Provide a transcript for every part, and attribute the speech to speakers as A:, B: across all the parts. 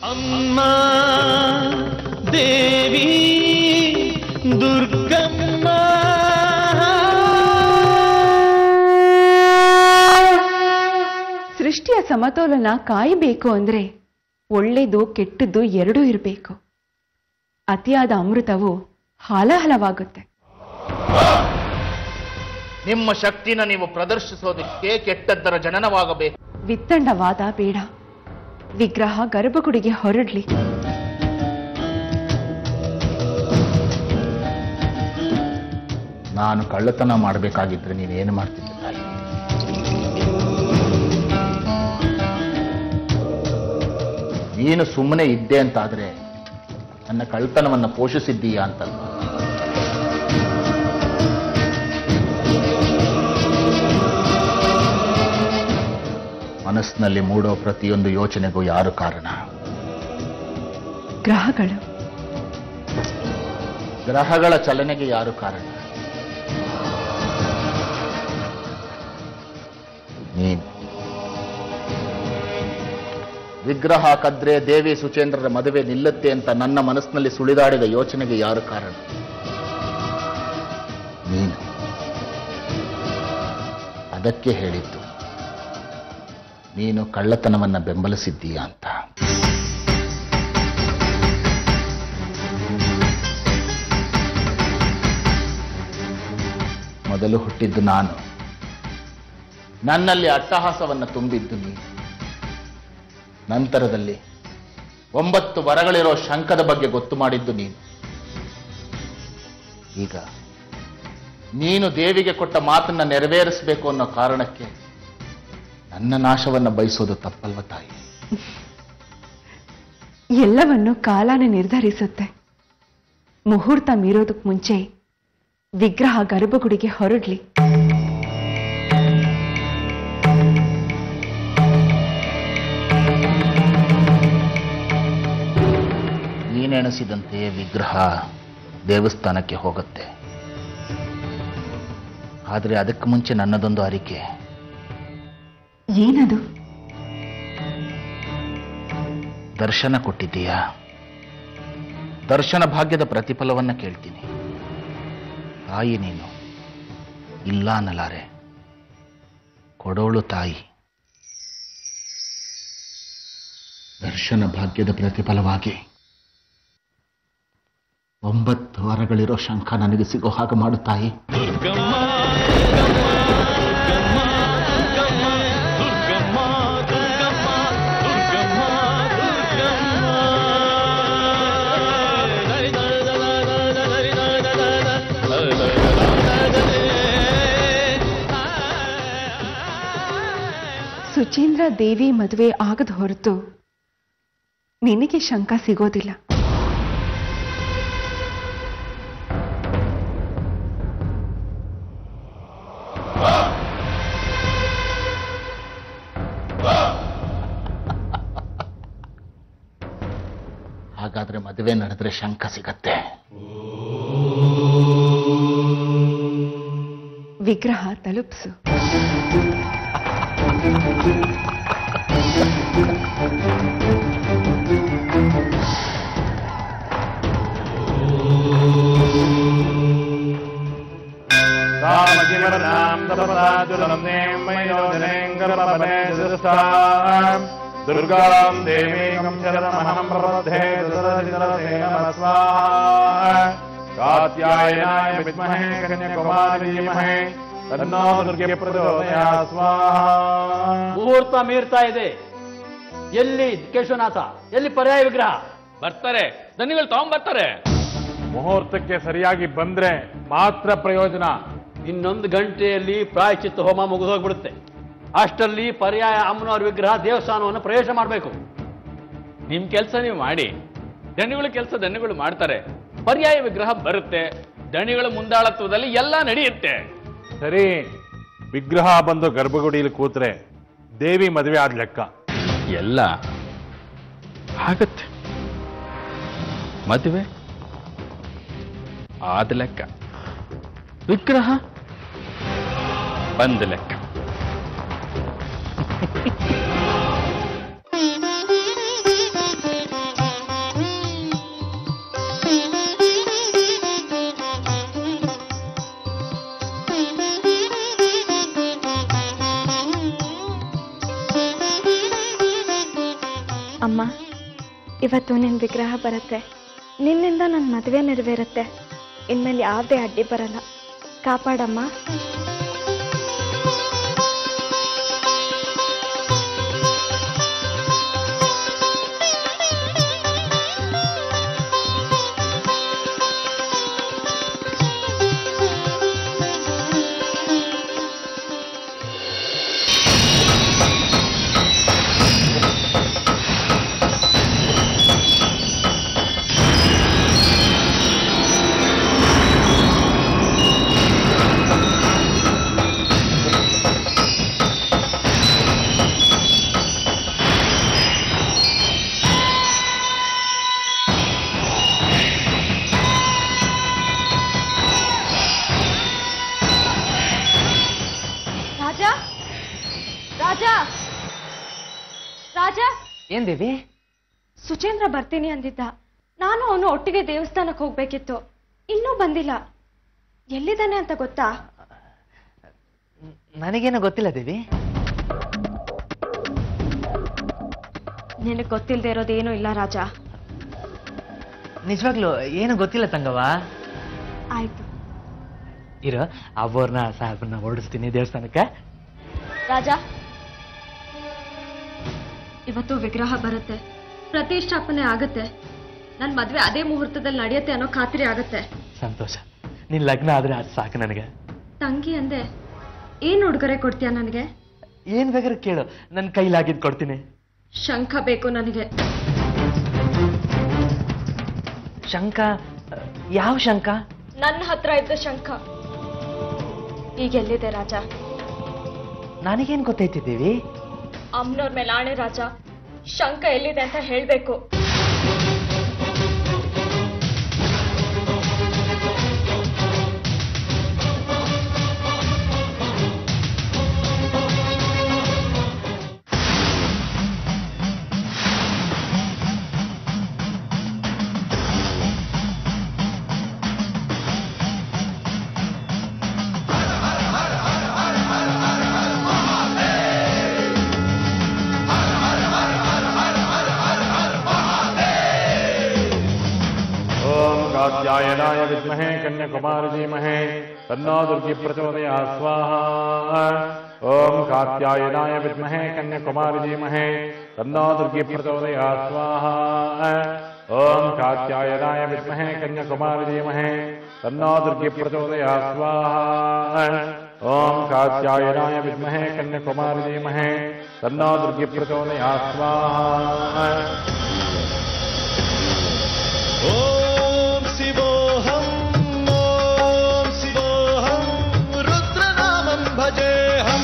A: ಅಮ್ಮ ದೇವಿ ದುರ್ಗಮ್ಮ
B: ಸೃಷ್ಟಿಯ ಸಮತೋಲನ ಕಾಯಬೇಕು ಅಂದ್ರೆ ಒಳ್ಳೆಯದು ಕೆಟ್ಟದ್ದು ಎರಡೂ ಇರಬೇಕು ಅತಿಯಾದ ಅಮೃತವು ಹಾಲಾಹಲವಾಗುತ್ತೆ
C: ನಿಮ್ಮ ಶಕ್ತಿನ ನೀವು ಪ್ರದರ್ಶಿಸೋದಕ್ಕೆ ಕೆಟ್ಟದ್ದರ ಜನನವಾಗಬೇಕು
B: ವಿತ್ತಂಡವಾದ ಬೇಡ ವಿಗ್ರಹ ಗರ್ಭಗುಡಿಗೆ ಹೊರಡ್ಲಿ
C: ನಾನು ಕಳ್ಳತನ ಮಾಡಬೇಕಾಗಿದ್ರೆ ನೀನೇನು ಮಾಡ್ತಿದ್ದೆ ತಾಯಿ ನೀನು ಸುಮ್ಮನೆ ಇದ್ದೆ ಅಂತಾದ್ರೆ ನನ್ನ ಕಳ್ಳತನವನ್ನು ಪೋಷಿಸಿದ್ದೀಯಾ ಅಂತಲ್ಲ ಮನಸ್ಸಿನಲ್ಲಿ ಮೂಡೋ ಪ್ರತಿಯೊಂದು ಯೋಚನೆಗೂ ಯಾರು ಕಾರಣ
B: ಗ್ರಹಗಳು
C: ಗ್ರಹಗಳ ಚಲನೆಗೆ ಯಾರು ಕಾರಣ ನೀನು ವಿಗ್ರಹ ಕದ್ರೆ ದೇವಿ ಸುಚೇಂದ್ರರ ಮದುವೆ ನಿಲ್ಲುತ್ತೆ ಅಂತ ನನ್ನ ಮನಸ್ಸಿನಲ್ಲಿ ಸುಳಿದಾಡಿದ ಯೋಚನೆಗೆ ಯಾರು ಕಾರಣ ನೀನು ಅದಕ್ಕೆ ಹೇಳಿದ್ದು ನೀನು ಕಳ್ಳತನವನ್ನ ಬೆಂಬಲಿಸಿದ್ದೀಯಾ ಅಂತ ಮೊದಲು ಹುಟ್ಟಿದ್ದು ನಾನು ನನ್ನಲ್ಲಿ ಅಟ್ಟಹಾಸವನ್ನು ತುಂಬಿದ್ದು ನೀನು ನಂತರದಲ್ಲಿ ಒಂಬತ್ತು ವರಗಳಿರೋ ಶಂಕದ ಬಗ್ಗೆ ಗೊತ್ತು ಮಾಡಿದ್ದು ನೀನು ಈಗ ನೀನು ದೇವಿಗೆ ಕೊಟ್ಟ ಮಾತನ್ನ ನೆರವೇರಿಸಬೇಕು ಅನ್ನೋ ಕಾರಣಕ್ಕೆ ನನ್ನ ನಾಶವನ್ನು ಬಯಸೋದು ತಪ್ಪಲ್ವ ತಾಯಿ
B: ಎಲ್ಲವನ್ನು ಕಾಲಾನೆ ನಿರ್ಧರಿಸುತ್ತೆ ಮುಹೂರ್ತ ಮೀರೋದಕ್ ಮುಂಚೆ ವಿಗ್ರಹ ಗರ್ಭಗುಡಿಗೆ ಹೊರಡ್ಲಿ
C: ನೀನೆಣಸಿದಂತೆ ವಿಗ್ರಹ ದೇವಸ್ಥಾನಕ್ಕೆ ಹೋಗುತ್ತೆ ಆದರೆ ಅದಕ್ಕೆ ಮುಂಚೆ ನನ್ನದೊಂದು ಅರಿಕೆ
B: ಏನದು
C: ದರ್ಶನ ಕೊಟ್ಟಿದ್ದೀಯಾ ದರ್ಶನ ಭಾಗ್ಯದ ಪ್ರತಿಫಲವನ್ನ ಕೇಳ್ತೀನಿ ತಾಯಿ ನೀನು ಇಲ್ಲ ಅನ್ನಲಾರೆ ಕೊಡೋಳು ತಾಯಿ ದರ್ಶನ ಭಾಗ್ಯದ ಪ್ರತಿಫಲವಾಗಿ ಒಂಬತ್ತು ವರಗಳಿರೋ ಶಂಖ ನನಗೆ ಸಿಗೋ ಹಾಗೆ ಮಾಡು ತಾಯಿ
A: ದುರ್ಗಮ್ಮ ದುರ್ಗಮ್ಮ ದುರ್ಗಮ್ಮ ದುರ್ಗಮ್ಮ ದುರ್ಗಮ್ಮ ದುರ್ಗಮ್ಮ ದುರ್ಗಮ್ಮ ದರಿ ದರಿ ದರ ದರ ದರಿ ದರ ದರ ದರ ದರ ದರ
B: ಸುಚೇಂದ್ರ ದೇವಿ ಮದುವೆ ಆಗದ ಹೊರತು ನಿನಗೆ ಶಂಕ ಸಿಗೋದಿಲ್ಲ
C: ಹಾಗಾದ್ರೆ ಮದುವೆ ನಡೆದ್ರೆ ಶಂಖ ಸಿಗತ್ತೆ
B: ವಿಗ್ರಹ ತಲುಪ್ಸು
D: ದುರ್ಗಾಂ ದೇವೀಂ ಶರಣಮಹಂ ಪ್ರಪದ್ಧೆ ಕಾತ್ಯಾಯನಾಯ ವಿದ್ಮಹೇ ಕನ್ಯಾಕುಮಾರಿ ಧೀಮಹಿ ತನ್ನೋ ದುರ್ಗೆ ಪ್ರಚೋದಯಾತ್ ಸ್ವಾಹಾ
E: ಮುಹೂರ್ತ ಮೀರ್ತಾ ಇದೆ ಎಲ್ಲಿ ಕೇಶವನಾಥ ಎಲ್ಲಿ ಪರ್ಯಾಯ ವಿಗ್ರಹ
F: ಬರ್ತಾರೆ ದನಿಗಳು ತಗೊಂಬರ್ತಾರೆ
D: ಮುಹೂರ್ತಕ್ಕೆ ಸರಿಯಾಗಿ ಬಂದ್ರೆ ಮಾತ್ರ ಪ್ರಯೋಜನ
E: ಇನ್ನೊಂದು ಗಂಟೆಯಲ್ಲಿ ಪ್ರಾಯಶ್ಚಿತ್ತ ಹೋಮ ಮುಗಿದೋಗ್ಬಿಡುತ್ತೆ ಅಷ್ಟರಲ್ಲಿ ಪರ್ಯಾಯ ಅಮ್ಮನವ್ರ ವಿಗ್ರಹ ದೇವಸ್ಥಾನವನ್ನು ಪ್ರವೇಶ ಮಾಡಬೇಕು
F: ನಿಮ್ ಕೆಲಸ ನೀವು ಮಾಡಿ ದಣಿಗಳ ಕೆಲಸ ದಣಿಗಳು ಮಾಡ್ತಾರೆ ಪರ್ಯಾಯ ವಿಗ್ರಹ ಬರುತ್ತೆ ದಣಿಗಳ ಮುಂದಾಳತ್ವದಲ್ಲಿ ಎಲ್ಲ ನಡೆಯುತ್ತೆ
D: ಸರಿ ವಿಗ್ರಹ ಬಂದು ಗರ್ಭಗುಡಿಯಲ್ಲಿ ಕೂತ್ರೆ ದೇವಿ ಮದುವೆ ಆದ ಲೆಕ್ಕ
F: ಎಲ್ಲ ಆಗತ್ತೆ ಮದುವೆ ಆದ ಲೆಕ್ಕ ವಿಗ್ರಹ ಬಂದ ಲೆಕ್ಕ
G: ಇವತ್ತು ನಿನ್ನ ವಿಗ್ರಹ ಬರುತ್ತೆ ನಿನ್ನಿಂದ ನನ್ನ ಮದುವೆ ನೆರವೇರುತ್ತೆ ಇನ್ಮೇಲೆ ಯಾವುದೇ ಅಡ್ಡಿ ಬರಲ್ಲ ಕಾಪಾಡಮ್ಮ ರಾಜ ರಾಜ ರಾಜ
H: ಏನ್ ದೇವಿ
G: ಸುಚೇಂದ್ರ ಬರ್ತೀನಿ ಅಂದಿದ್ದ ನಾನು ಅವನು ಒಟ್ಟಿಗೆ ದೇವಸ್ಥಾನಕ್ಕೆ ಹೋಗ್ಬೇಕಿತ್ತು ಇನ್ನೂ ಬಂದಿಲ್ಲ ಎಲ್ಲಿದ್ದಾನೆ ಅಂತ ಗೊತ್ತಾ
H: ನನಗೇನೋ ಗೊತ್ತಿಲ್ಲ ದೇವಿ
G: ನಿನಗೆ ಗೊತ್ತಿಲ್ಲದೆ ಇರೋದೇನೂ ಇಲ್ಲ ರಾಜ
H: ನಿಜವಾಗ್ಲೂ ಏನು ಗೊತ್ತಿಲ್ಲ ತಂಗವ್ವ
G: ಆಯ್ತು
H: ಇರೋ ಅವ್ರನ್ನ ಸಾಹೇಬ್ರನ್ನ ಓಡಿಸ್ತೀನಿ ದೇವಸ್ಥಾನಕ್ಕೆ
G: ರಾಜ ಇವತ್ತು ವಿಗ್ರಹ ಬರುತ್ತೆ ಪ್ರತಿಷ್ಠಾಪನೆ ಆಗುತ್ತೆ ನನ್ನ ಮದ್ವೆ ಅದೇ ಮುಹೂರ್ತದಲ್ಲಿ ನಡೆಯುತ್ತೆ ಅನ್ನೋ ಖಾತ್ರಿ ಆಗುತ್ತೆ
H: ಸಂತೋಷ ನಿನ್ ಲಗ್ನ ಆದ್ರೆ ಅದು ಸಾಕು ನನಗೆ
G: ತಂಗಿ ಅಂದೆ ಏನ್ ಉಡುಗೊರೆ ಕೊಡ್ತೀಯ ನನಗೆ
H: ಏನ್ ಬೇಕಾದ್ರೆ ಕೇಳು ನನ್ನ ಕೈಲಾಗಿದ್ ಕೊಡ್ತೀನಿ
G: ಶಂಖ ಬೇಕು ನನಗೆ
H: ಶಂಕ ಯಾವ ಶಂಕ
G: ನನ್ನ ಹತ್ರ ಇದ್ದ ಶಂಖ ಈಗ ಎಲ್ಲಿದೆ ರಾಜ
H: ನನಗೇನ್ ಗೊತ್ತೈತಿದ್ದೀವಿ
G: ಅಮ್ಮನವ್ರ ಮೇಲೆ ಆಣೆ ರಾಜ ಶಂಖ ಎಲ್ಲಿದೆ ಅಂತ ಹೇಳ್ಬೇಕು
D: ಓಂ ಕಾತ್ಯಾಯನಾಯ ವಿದ್ಮಹೇ ಕನ್ಯಾಕುಮಾರಿ ಧೀಮಹೇ ತನ್ನೋ ದುರ್ಗಿ ಪ್ರಚೋದಯಾತ್ ಸ್ವಾಹಾ ಓಂ ಕಾತ್ಯಾಯನಾಯ ವಿದ್ಮಹೇ ಕನ್ಯಾಕುಮಾರಿ ಧೀಮಹೇ ತನ್ನೋ ದುರ್ಗಿ ಪ್ರಚೋದಯಾತ್ ಸ್ವಾಹಾ ಓಂ ಕಾತ್ಯಾಯನಾಯ ವಿದ್ಮಹೇ ಕನ್ಯಾಕುಮಾರಿ ಧೀಮಹೇ ತನ್ನೋ ದುರ್ಗಿ ಪ್ರಚೋದಯಾತ್ ಸ್ವಾಹಾ ಓಂ ಕಾತ್ಯಾಯನಾಯ ವಿದ್ಮಹೇ ಕನ್ಯಾಕುಮಾರಿ ಧೀಮಹೇ ತನ್ನೋ ದುರ್ಗಿ ಪ್ರಚೋದಯಾತ್ ಸ್ವಾಹಾ
A: ಓಂ ಶಿವೋಹಂ ಓಂ ಶಿವೋಹಂ ರುದ್ರನಾಮಂ ಭಜೇಹಂ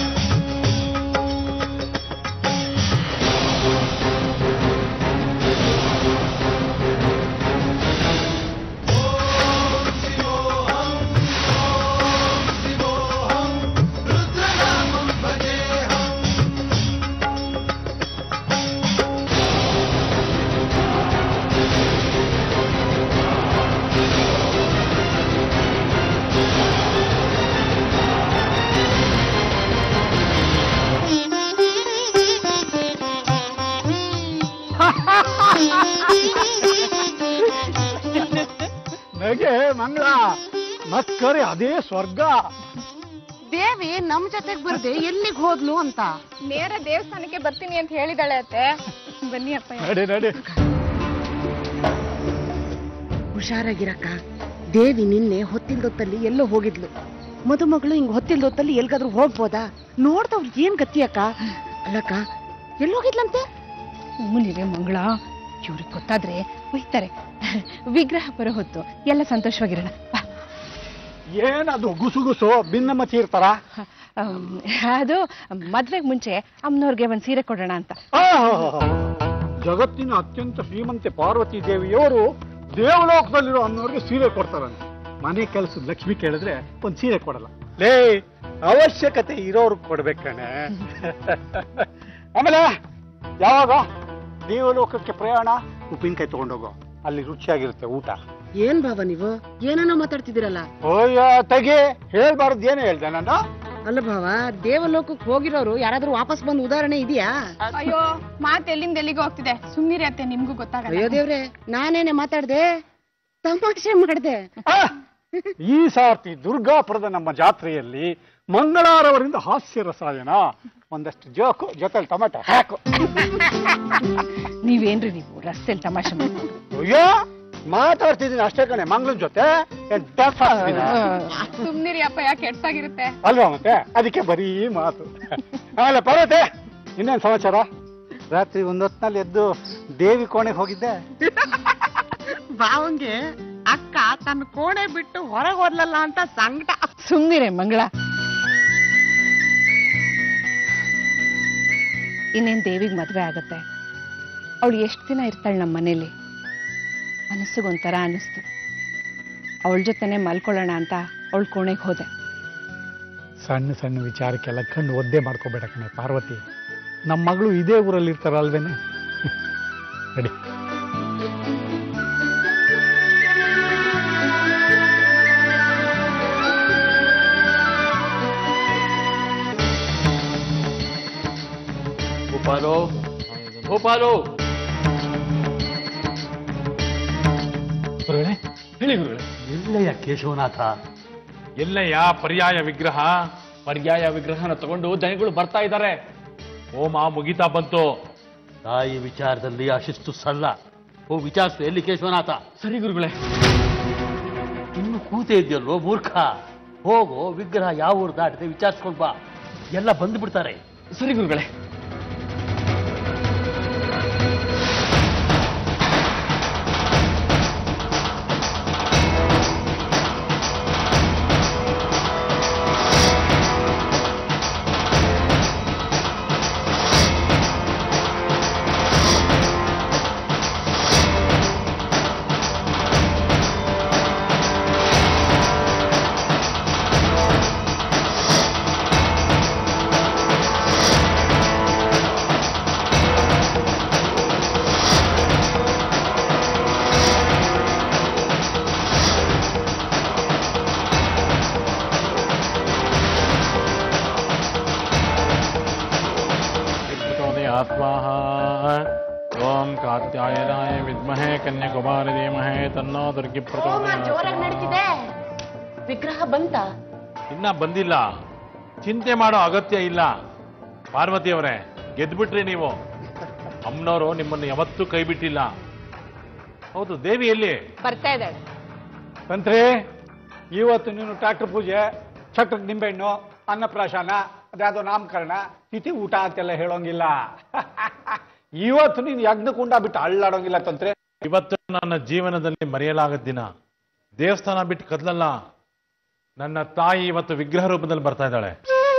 I: ನಗೆ ಮಂಗಳ ಮಸ್ಕರಿ ಅದೇ ಸ್ವರ್ಗ
J: ದೇವಿ ನಮ್ ಜೊತೆಗ್ ಬರ್ದೆ ಎಲ್ಲಿಗ್ ಹೋದ್ಲು ಅಂತ
K: ನೇರ ದೇವಸ್ಥಾನಕ್ಕೆ ಬರ್ತೀನಿ ಅಂತ ಹೇಳಿದಾಳೆ ಅತ್ತೆ ಬನ್ನಿ ಅಪ್ಪ
I: ನಡಿ ನಡಿ
J: ಹುಷಾರಾಗಿರಕ್ಕ ದೇವಿ ನಿನ್ನೆ ಹೊತ್ತಿಲ್ದೊತ್ತಲ್ಲಿ ಎಲ್ಲೋ ಹೋಗಿದ್ಲು ಮದುಮಗಳು ಹಿಂಗ್ ಹೊತ್ತಿಲ್ದೊತ್ತಲ್ಲಿ ಎಲ್ಗಾದ್ರೂ ಹೋಗ್ಬೋದಾ ನೋಡ್ದವ್ರು ಏನ್ ಗತಿ ಅಕ್ಕ ಅಲ್ಲಕ್ಕ ಎಲ್ಲೋಗಿದ್ಲಂತೆ
K: ಹೂನಿವೆ ಮಂಗಳ ಇವ್ರಿಗೆ ಗೊತ್ತಾದ್ರೆ ಒಯ್ತಾರೆ ವಿಗ್ರಹ ಬರೋ ಹೊತ್ತು ಎಲ್ಲ ಸಂತೋಷವಾಗಿರೋಣ ಬಾ.
I: ಏನದು ಗುಸುಗುಸು ಭಿನ್ನಮತಿ ಇರ್ತಾರ
K: ಅಮ್, ಅದು ಮದ್ವೆಗ್ ಮುಂಚೆ ಅಮ್ಮನವ್ರಿಗೆ ಒಂದ್ ಸೀರೆ ಕೊಡೋಣ ಅಂತ
I: ಜಗತ್ತಿನ ಅತ್ಯಂತ ಶ್ರೀಮಂತೆ ಪಾರ್ವತಿ ದೇವಿಯವರು ದೇವಲೋಕದಲ್ಲಿರೋ ಅನ್ನೋರಿಗೆ ಸೀರೆ ಕೊಡ್ತಾರಂತೆ ಮನೆ ಕೆಲಸದ ಲಕ್ಷ್ಮಿ ಕೇಳಿದ್ರೆ ಒಂದ್ ಸೀರೆ ಕೊಡಲ್ಲ ಲೇ ಅವಶ್ಯಕತೆ ಇರೋರು ಕೊಡ್ಬೇಕಣೆ ಆಮೇಲೆ ಯಾವಾಗ ದೇವಲೋಕಕ್ಕೆ ಪ್ರಯಾಣ ಉಪ್ಪಿನಕಾಯಿ ತಗೊಂಡೋಗೋ ಅಲ್ಲಿ ರುಚಿಯಾಗಿರುತ್ತೆ ಊಟ
J: ಏನ್ ಬಾವ ನೀವು ಏನನ್ನೋ ಮಾತಾಡ್ತಿದ್ದೀರಲ್ಲ
I: ಓಯ್ಯ ತೆಗಿ ಹೇಳ್ಬಾರ್ದು ಏನು ಹೇಳ್ದೆ ನಾನು
J: ಅಲ್ಲ ಭಾವ ದೇವಲೋಕಕ್ಕೆ ಹೋಗಿರೋರು ಯಾರಾದ್ರೂ ವಾಪಸ್ ಬಂದು ಉದಾಹರಣೆ ಇದೆಯಾ
K: ಅಯ್ಯೋ ಮಾತ್ ಎಲ್ಲಿಂದ ಎಲ್ಲಿಗೆ ಹೋಗ್ತಿದೆ ಸುಮ್ನಿರಿ ಅತ್ತೆ ನಿಮ್ಗೂ
J: ಅಯ್ಯೋ
K: ಗೊತ್ತಾಗಲ್ಲ
J: ದೇವ್ರೆ ನಾನೇನೆ ಮಾತಾಡ್ದೆ ತಮಾಷೆ ಮಾಡ್ದೆ
I: ಈ ಸಾರ್ತಿ ದುರ್ಗಾಪುರದ ನಮ್ಮ ಜಾತ್ರೆಯಲ್ಲಿ ಮಂಗಳಾರವರಿಂದ ಹಾಸ್ಯ ರಸಾಯನ ಒಂದಷ್ಟು ಜೋಕು ಜೊತೆಲಿ ಟೊಮೆಟೊ ಹಾಕು
K: ನೀವೇನ್ರಿ ನೀವು ರಸ್ತೆಲ್ ತಮಾಷೆ ಮಾಡ್ಕೊಂಡು
I: ಅಯ್ಯೋ ಮಾತಾಡ್ತಿದ್ದೀನಿ ಅಷ್ಟೇ ಕಣೆ ಮಂಗಳನ್ ಜೊತೆ ಏನ್ deaf ಆಗ್ತೀನಾ?
K: ಸುಮ್ನಿರಿ ಅಪ್ಪ ಯಾಕೆ ಎಡ್ಸಾಗಿರುತ್ತೆ
I: ಅಲ್ವಾ ಮತ್ತೆ ಅದಕ್ಕೆ ಬರೀ ಮಾತು ಆಮೇಲೆ ಪರ್ವತೆ ಇನ್ನೇನ್ ಸಮಾಚಾರ ರಾತ್ರಿ ಒಂದೊತ್ನಲ್ಲಿ ಎದ್ದು ದೇವಿ ಕೋಣೆಗೆ ಹೋಗಿದ್ದೆ
J: ಭಾವಂಗೆ ಅಕ್ಕ ತನ್ನ ಕೋಣೆ ಬಿಟ್ಟು ಹೊರಗೆ ಹೋದ್ಲಲ್ಲ ಅಂತ ಸಂಕಟ
K: ಸುಮ್ನಿರೆ ಮಂಗಳ ಇನ್ನೇನ್ ದೇವಿಗ್ ಮದ್ವೆ ಆಗತ್ತೆ ಅವಳು ಎಷ್ಟು ದಿನ ಇರ್ತಾಳೆ ನಮ್ಮ ಮನೇಲಿ ಮನಸ್ಸಿಗೊಂಥರ ಅನ್ನಿಸ್ತು ಅವಳ ಜೊತೆನೆ ಮಲ್ಕೊಳ್ಳೋಣ ಅಂತ ಅವಳ ಕೋಣೆಗೆ ಹೋದೆ
I: ಸಣ್ಣ ಸಣ್ಣ ವಿಚಾರಕ್ಕೆಲ್ಲ ಕಣ್ಣು ಒದ್ದೆ ಮಾಡ್ಕೋಬೇಡ ಕಣೆ ಪಾರ್ವತಿ ನಮ್ಮ ಮಗಳು ಇದೇ ಊರಲ್ಲಿ ಇರ್ತಾರಲ್ವೇನೆ ನಡಿ
E: ಭೂಪಾಲು ಭೂಪಾಲು
D: ಗುರುಗಳೇ ಹೇಳಿ ಗುರುಗಳೇ
E: ಎಲ್ಲಯ್ಯ ಕೇಶವನಾಥ
D: ಎಲ್ಲಯ್ಯ ಪರ್ಯಾಯ ವಿಗ್ರಹ
F: ಪರ್ಯಾಯ ವಿಗ್ರಹನ ತಗೊಂಡು ದನಿಗಳು ಬರ್ತಾ ಇದ್ದಾರೆ
D: ಹೋಮ ಮುಗಿತಾ ಬಂತು
E: ತಾಯಿ ವಿಚಾರದಲ್ಲಿ ಅಶಿಸ್ತು ಸಲ್ಲ ಓ ವಿಚಾರಿಸು ಎಲ್ಲಿ ಕೇಶವನಾಥ
F: ಸರಿ ಗುರುಗಳೇ
E: ಇನ್ನು ಕೂತೆ ಇದೆಯಲ್ಲೋ ಮೂರ್ಖ ಹೋಗು ವಿಗ್ರಹ ಯಾವ ಊರು ದಾಟಿದೆ ವಿಚಾರಿಸ್ಕೊಂಡ್ ಬಾ ಎಲ್ಲ ಬಂದು ಬಿಡ್ತಾರೆ
F: ಸರಿ ಗುರುಗಳೇ
D: प्रचोदय आत्माः ओम कात्यायनाय विद्महे कन्याकुमारी धीमहे तन्नो दुर्ಗಿ
J: ಜೋರಾಗಿ ನಡೀತಿದೆ ವಿಗ್ರಹ ಬಂತ
D: ಇನ್ನ ಬಂದಿಲ್ಲ ಚಿಂತೆ ಮಾಡೋ ಅಗತ್ಯ ಇಲ್ಲ ಪಾರ್ವತಿ ಅವರೇ ಗೆದ್ಬಿಟ್ರಿ ನೀವು ಅಮ್ಮನವರು ನಿಮ್ಮನ್ನು ಯಾವತ್ತೂ ಕೈ ಬಿಟ್ಟಿಲ್ಲ ಹೌದು ದೇವಿ ಎಲ್ಲಿ
K: ಬರ್ತಾ ಇದ್ದಾಳೆ
I: ತಂತ್ರಿ ಇವತ್ತು ನೀನು ಟ್ರಾಕ್ಟರ್ ಪೂಜೆ ಚಕ್ರಕ್ಕೆ ನಿಂಬೆಹಣ್ಣು ಅನ್ನಪ್ರಾಶನ ಅದ್ಯಾವುದೋ ನಾಮಕರಣ ತಿಥಿ ಊಟ ಅಂತೆಲ್ಲ ಹೇಳೋಂಗಿಲ್ಲ ಇವತ್ತು ನೀನು ಯಜ್ಞಕುಂಡ ಬಿಟ್ಟು ಅಳ್ಳಾಡೋಂಗಿಲ್ಲ ತಂತ್ರಿ
D: ಇವತ್ತು ನನ್ನ ಜೀವನದಲ್ಲಿ ಮರೆಯಲಾಗದ ದಿನ ದೇವಸ್ಥಾನ ಬಿಟ್ಟು ಕದ್ಲಲ್ಲ ನನ್ನ ತಾಯಿ ಇವತ್ತು ವಿಗ್ರಹ ರೂಪದಲ್ಲಿ ಬರ್ತಾ ಇದ್ದಾಳೆ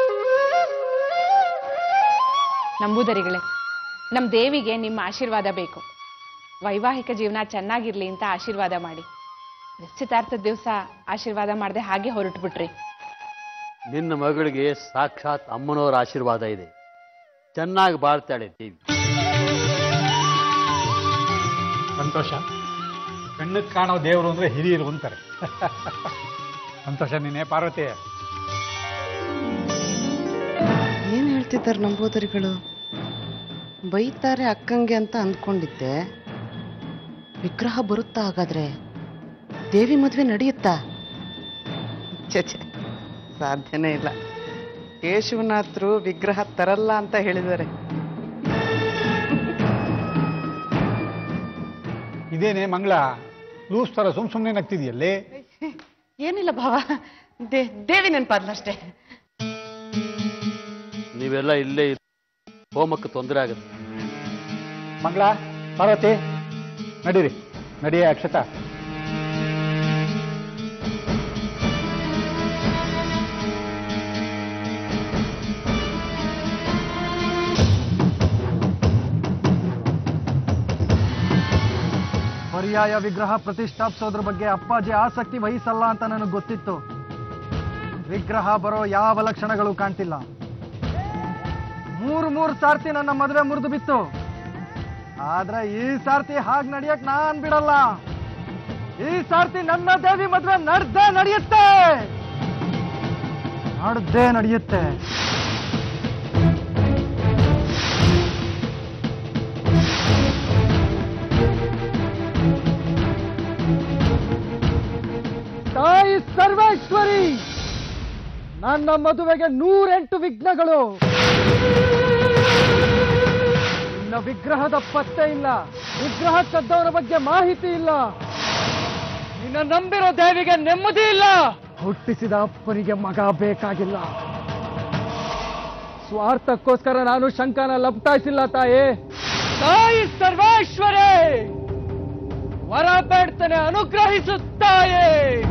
K: ನಂಬೂದರಿಗಳೇ ನಮ್ಮ ದೇವಿಗೆ ನಿಮ್ಮ ಆಶೀರ್ವಾದ ಬೇಕು ವೈವಾಹಿಕ ಜೀವನ ಚೆನ್ನಾಗಿರ್ಲಿ ಅಂತ ಆಶೀರ್ವಾದ ಮಾಡಿ ನಿಶ್ಚಿತಾರ್ಥದ ದಿವಸ ಆಶೀರ್ವಾದ ಮಾಡದೆ ಹಾಗೆ ಹೊರಟುಬಿಟ್ರಿ
E: ನಿನ್ನ ಮಗಳಿಗೆ ಸಾಕ್ಷಾತ್ ಅಮ್ಮನವರ ಆಶೀರ್ವಾದ ಇದೆ ಚೆನ್ನಾಗಿ ಬಾಳ್ತಾಳೆ ದೇವಿ
I: ಸಂತೋಷ ಕಣ್ಣಿಗೆ ಕಾಣೋ ದೇವರು ಅಂದ್ರೆ ಹಿರಿಯರು ಅಂತಾರೆ ಸಂತೋಷ ನೀನೇ ಪಾರ್ವತಿ
J: ಏನ್ ಹೇಳ್ತಿದ್ದಾರೆ ನಂಬೋದರಿಗಳು ಬೈತಾರೆ ಅಕ್ಕಂಗೆ ಅಂತ ಅಂದ್ಕೊಂಡಿದ್ದೆ ವಿಗ್ರಹ ಬರುತ್ತಾ ಹಾಗಾದ್ರೆ ದೇವಿ ಮದ್ವೆ ನಡೆಯುತ್ತಾ ಛೆ ಛೆ, ಸಾಧ್ಯನೇ ಇಲ್ಲ ಕೇಶವನಾಥ್ರು ವಿಗ್ರಹ ತರಲ್ಲ ಅಂತ ಹೇಳಿದ್ದಾರೆ
I: ಇದೇನೆ ಮಂಗಳ ಲೂಸ್ ತರ ಸುಮ್ ಸುಮ್ಮನೆ ನಗ್ತಿದೆಯಲ್ಲೇ
J: ಏನಿಲ್ಲ ಭಾವ ದೇ- ದೇವಿ ನೆನಪಾದ್ಲಷ್ಟೇ
E: ನೀವೆಲ್ಲ ಇಲ್ಲೇ ಇರಿ. ಹೋಮಕ್ಕೆ ತೊಂದರೆ ಆಗುತ್ತೆ
I: ಮಂಗಳ ಪಾರ್ವತಿ ನಡೀರಿ ನಡಿಯ ಅಕ್ಷತಾ
L: ಪರ್ಯಾಯ ವಿಗ್ರಹ ಪ್ರತಿಷ್ಠಾಪಿಸೋದ್ರ ಬಗ್ಗೆ ಅಪ್ಪಾಜಿ ಆಸಕ್ತಿ ವಹಿಸಲ್ಲ ಅಂತ ನನಗೆ ಗೊತ್ತಿತ್ತು ವಿಗ್ರಹ ಬರೋ ಯಾವ ಲಕ್ಷಣಗಳು ಕಾಣ್ತಿಲ್ಲ ಮೂರು ಮೂರು ಸಾರ್ತಿ ನನ್ನ ಮದುವೆ ಮುರಿದು ಬಿತ್ತು ಆದ್ರೆ ಈ ಸಾರ್ತಿ ಹಾಗೆ ನಡೆಯಕ್ ನಾನ್ ಬಿಡಲ್ಲ ಈ ಸಾರ್ತಿ ನನ್ನ ದೇವಿ ಮದುವೆ ನಡ್ದೇ ನಡೆಯುತ್ತೆ ನಡೆದೇ ನಡೆಯುತ್ತೆ ತಾಯಿ ಸರ್ವೇಶ್ವರಿ ನನ್ನ ಮದುವೆಗೆ ನೂರೆಂಟು ವಿಘ್ನಗಳು ಇನ್ನ ವಿಗ್ರಹದ ಪತ್ತೆ ಇಲ್ಲ ವಿಗ್ರಹ ಕದ್ದವರ ಬಗ್ಗೆ ಮಾಹಿತಿ ಇಲ್ಲ ನಿನ್ನ ನಂಬಿರೋ ದೇವಿಗೆ ನೆಮ್ಮದಿ ಇಲ್ಲ ಹುಟ್ಟಿಸಿದ ಅಪ್ಪನಿಗೆ ಮಗ ಬೇಕಾಗಿಲ್ಲ ಸ್ವಾರ್ಥಕ್ಕೋಸ್ಕರ ನಾನು ಶಂಕನ ಲಪ್ಟಾಯಿಸಿಲ್ಲ ತಾಯಿ ತಾಯಿ ಸರ್ವೇಶ್ವರೇ ವರ ಬೇಡ್ತಾನೆ ಅನುಗ್ರಹಿಸುತ್ತಾಯೇ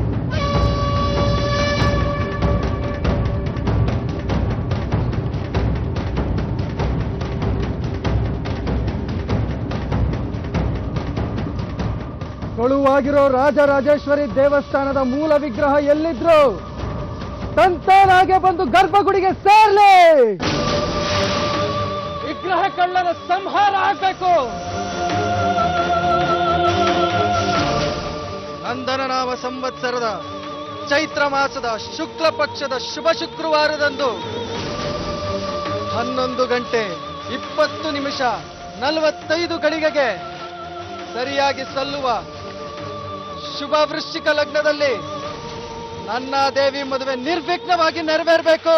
L: ಕೊಳುವಾಗಿರೋ ರಾಜರಾಜೇಶ್ವರಿ ದೇವಸ್ಥಾನದ ಮೂಲ ವಿಗ್ರಹ ಎಲ್ಲಿದ್ರು ತಂತಾನಾಗೆ ಬಂದು ಗರ್ಭಗುಡಿಗೆ ಸೇರ್ಲಿ ವಿಗ್ರಹ ಕಳ್ಳನ ಸಂಹಾರ ಆಗ್ಬೇಕು
M: ನಂದನನಾಮ ಸಂವತ್ಸರದ ಚೈತ್ರ ಮಾಸದ ಶುಕ್ಲ ಪಕ್ಷದ ಶುಭ ಶುಕ್ರವಾರದಂದು ಹನ್ನೊಂದು ಗಂಟೆ ಇಪ್ಪತ್ತು ನಿಮಿಷ ನಲವತ್ತೈದು ಗಳಿಗೆಗೆ ಸರಿಯಾಗಿ ಸಲ್ಲುವ ಶುಭ ವೃಶ್ಚಿಕ ಲಗ್ನದಲ್ಲಿ ನನ್ನ ದೇವಿ ಮದುವೆ ನಿರ್ವಿಘ್ನವಾಗಿ ನೆರವೇರಬೇಕು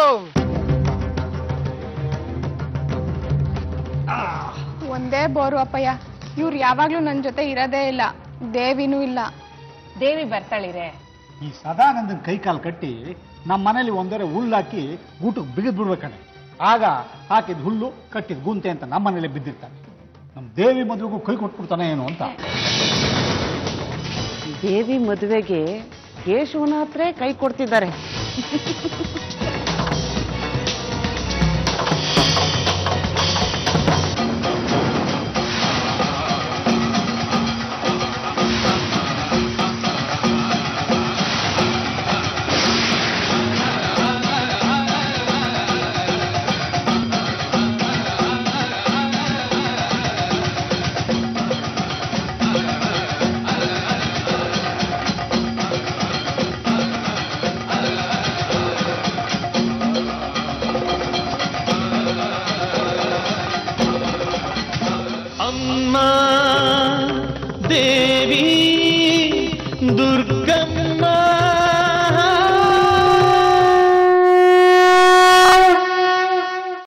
K: ಒಂದೇ ಬೋರು ಅಪ್ಪಯ್ಯ ಇವ್ರು ಯಾವಾಗ್ಲೂ ನನ್ನ ಜೊತೆ ಇರೋದೇ ಇಲ್ಲ ದೇವಿನೂ ಇಲ್ಲ ದೇವಿ ಬರ್ತಾಳಿರೆ
I: ಈ ಸದಾನಂದನ್ ಕೈ ಕಾಲು ಕಟ್ಟಿ ನಮ್ಮ ಮನೇಲಿ ಒಂದೊರೆ ಹುಲ್ಲಾಕಿ ಊಟಕ್ಕೆ ಬಿಗಿದ್ ಬಿಡ್ಬೇಕಣೆ ಆಗ ಹಾಕಿದ ಹುಲ್ಲು ಕಟ್ಟಿದ ಗುಂತೆ ಅಂತ ನಮ್ಮ ಮನೇಲಿ ಬಿದ್ದಿರ್ತಾನೆ ನಮ್ಮ ದೇವಿ ಮದುವೆಗೂ ಕೈ ಕೊಟ್ಬಿಡ್ತಾನೆ ಏನು ಅಂತ
J: ದೇವಿ ಮದುವೆಗೆ ಕೇಶವನ ಹತ್ರ ಕೈ ಕೊಡ್ತಿದ್ದಾರೆ
A: ಅಮ್ಮ ದೇವಿ ದುರ್ಗ